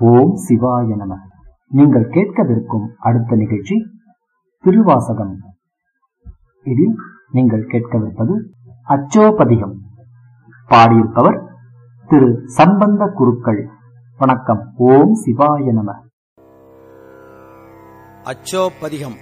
ஓம் சிவாய நம நீங்கள் கேட்கவிருக்கும் அடுத்த நிகழ்ச்சி திருவாசகம் இதில் நீங்கள் கேட்கவிருப்பது அச்சோபதிகம் பாடியிருப்பவர் திரு சம்பந்த குருக்கள் வணக்கம் ஓம் சிவாய நம அச்சோப்பதிகம்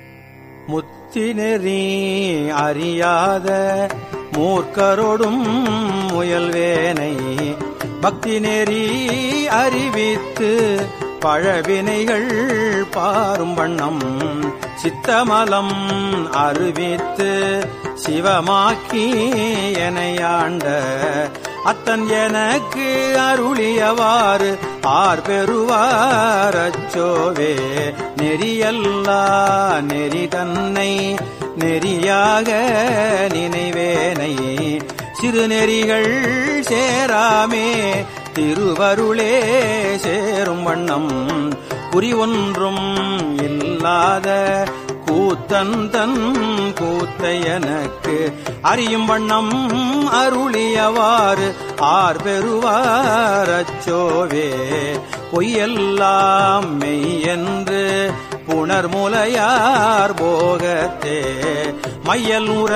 முத்தினெறி அறியாத மூர்க்கரோடும் முயல்வேனை பக்தி நெறி அறிவித்து பழவினைகள் பாரும் வண்ணம் சித்தமலம் அறிவித்து சிவமாக்கி எனையாண்ட அத்தன் எனக்கு அருளியவாறு ஆர் பெறுவார் அச்சோவே நெறியல்லா நெறி தன்னை நெறியாக நினைவேனை சிறுநெறிகள் சேராமே திருவருளே சேரும் வண்ணம் குறி ஒன்றும் இல்லாத கூத்தன் தன் கூத்தை எனக்கு அறியும் வண்ணம் அருளியவாறு ஆர் பெறுவார் அச்சோவே பொய்யெல்லாம் மெய்யென்று புணர்முலையார் போகத்தே மையல் உற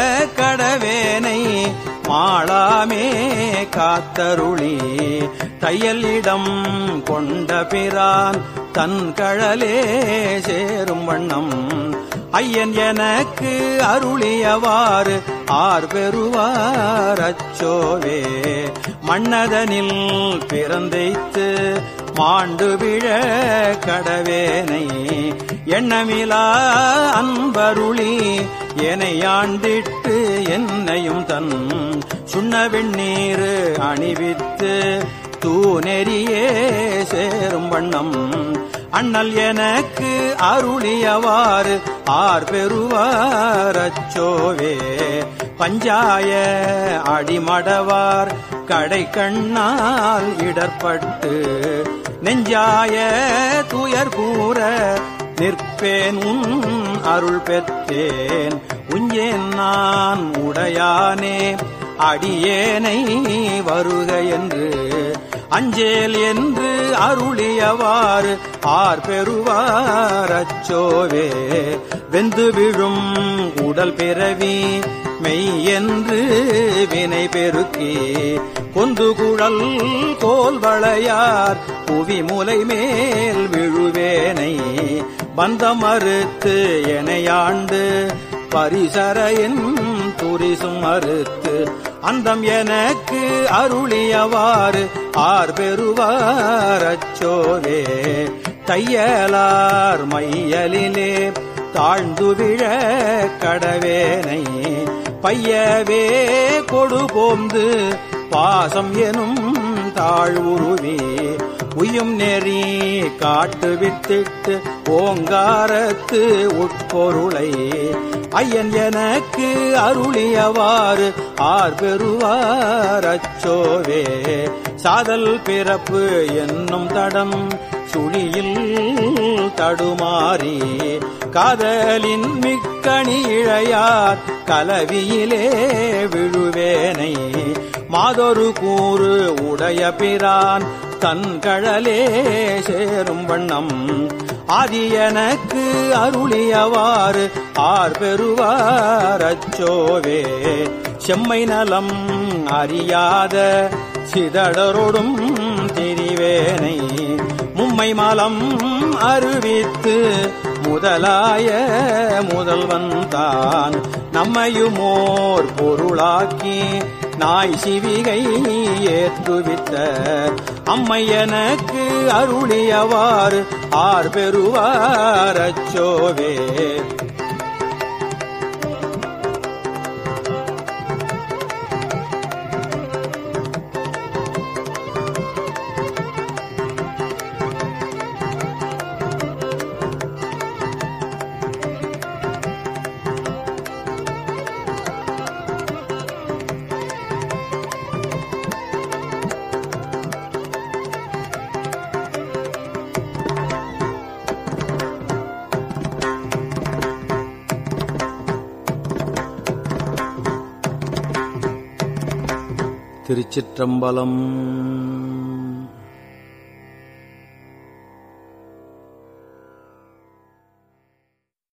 கடவேனை மாளாமே காத்தருளி தையலிடம் கொண்ட பிரான் தன் கழலே சேரும் வண்ணம் ஐயன் எனக்கு அருளியவாறு ஆர் பெறுவார் அச்சோவே மன்னதனில் பிறந்தைத்து மாண்டு விழ கடவேனை எண்ணமிலா அன்பருளி என்னை ஆண்டிட்டு என்னையும் தன் சுண்ண வெண்ணீர் அணிவித்து தூநெறியே சேரும் வண்ணம் அண்ணல் எனக்கு அருளியவாறு ஆர் பெறுவார் அச்சோவே பஞ்சாய அடிமடவார் கடை கண்ணால் இடர்பட்டு நெஞ்சாய துயர் கூற நிற்பேன் உன் அருள் பெற்றேன் உஞ்சேன் நான் உடையானே அடியேனை வருக என்று அஞ்சேல் என்று அருளியவாறு ஆர் பெறுவார் அச்சோவே வெந்து விழும் உடல் பிறவி மெய் என்று வினை பெருக்கி கொந்து குழல் கோல் வளையார் புவி முலை மேல் விழுவேனை பந்த மறுத்து எனையாண்டு பரிசரையின் துரிசும் மறுத்து அந்தம் எனக்கு அருளியவாறு ஆர் பெறுவார் அச்சோவே தையலார் மையலிலே தாழ்ந்து விழ கடவேனை பையவே கொடு போந்து பாசம் எனும் தாழ்வுருவி உயும் நெறி காட்டு வித்திட்டு ஓங்காரத்து உட்பொருளை ஐயன் எனக்கு அருளியவாறு ஆர் பெறுவார் அச்சோவே சாதல் பிறப்பு என்னும் தடம் சுழியில் தடுமாறி காதலின் மிக்கணி இழையார் கலவியிலே விழுவேனை மாதொரு கூறு உடைய பிரான் தன் கழலே சேரும் வண்ணம் ஆதி எனக்கு அருளியவாறு ஆர் பெறுவார் அச்சோவே செம்மை நலம் அறியாத சிதடரோடும் திரிவேனை மும்மை மலம் அறிவித்து முதலாய முதல்வன் தான் நம்மையுமோர் பொருளாக்கி நாய் சிவிகை ஏற்றுவித்த அம்மை எனக்கு அருளியவாறு ஆர் பெறுவார் அச்சோவே திருச்சிற்றம்பலம்